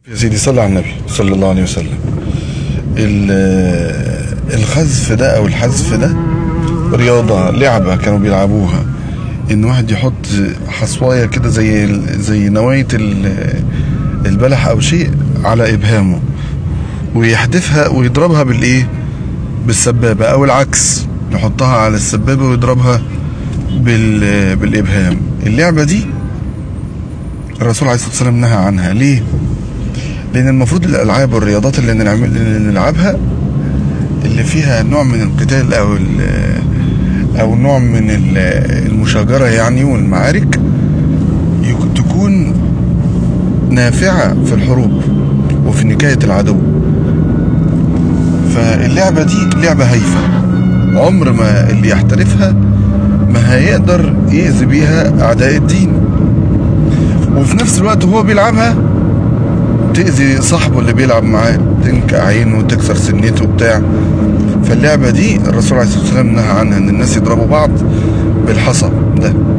يا سيدي صلى على النبي صلى الله عليه وسلم ال- الخزف ده او الحذف ده رياضة لعبة كانوا بيلعبوها ان واحد يحط حصواية كده زي ال- زي نواية ال- البلح او شيء على ابهامه ويحدفها ويضربها بالايه بالسبابة او العكس يحطها على السبابة ويضربها بال بالابهام اللعبة دي الرسول عليه الصلاة والسلام نهى عنها ليه لان المفروض الالعاب والرياضات اللي نعمل اللي نلعبها اللي فيها نوع من القتال او ال- او نوع من ال- المشاجره يعني والمعارك يك- تكون نافعه في الحروب وفي نكايه العدو فاللعبه دي لعبه هايفه عمر ما اللي يحترفها ما هيقدر يأذي بيها اعداء الدين وفي نفس الوقت وهو بيلعبها تأذي صاحبه اللي بيلعب معاه تنكع عينه وتكسر سنته بتاع فاللعبة دي الرسول عليه الصلاة والسلام نهى عنها ان الناس يضربوا بعض بالحصى ده